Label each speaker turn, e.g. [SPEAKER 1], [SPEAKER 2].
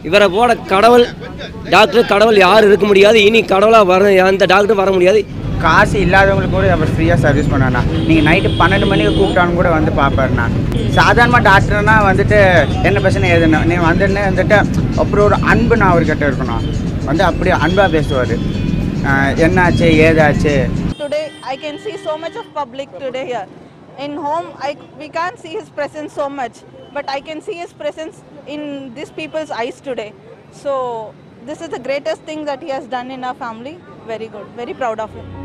[SPEAKER 1] இவரை போட கடவுள் டாக்டர் கடவுள் யாரும் இருக்க முடியாது இனி கடவுளாக வர எந்த டாக்டரும் வர முடியாது
[SPEAKER 2] காசு இல்லாதவங்களுக்கு கூட அவர் ஃப்ரீயாக சர்வீஸ் பண்ணாண்ணா நீங்கள் நைட்டு பன்னெண்டு மணிக்கு கூப்பிட்டாலும் கூட வந்து பார்ப்பாருண்ணா சாதாரண டாக்டர்னா வந்துட்டு என்ன பிரச்சனை எதுன்னு நீ வந்துட்டு வந்துட்டு அப்புறம் ஒரு அன்பு நான் அவர்கிட்ட இருக்கணும் வந்து அப்படியே அன்பாக பேசுவார் என்னாச்சு ஏதாச்சு
[SPEAKER 3] Today, I can see so much of public today here. In home, I, we can't see his presence so much, but I can see his presence in these people's eyes today. So, this is the greatest thing that he has done in our family. Very good. Very proud of him.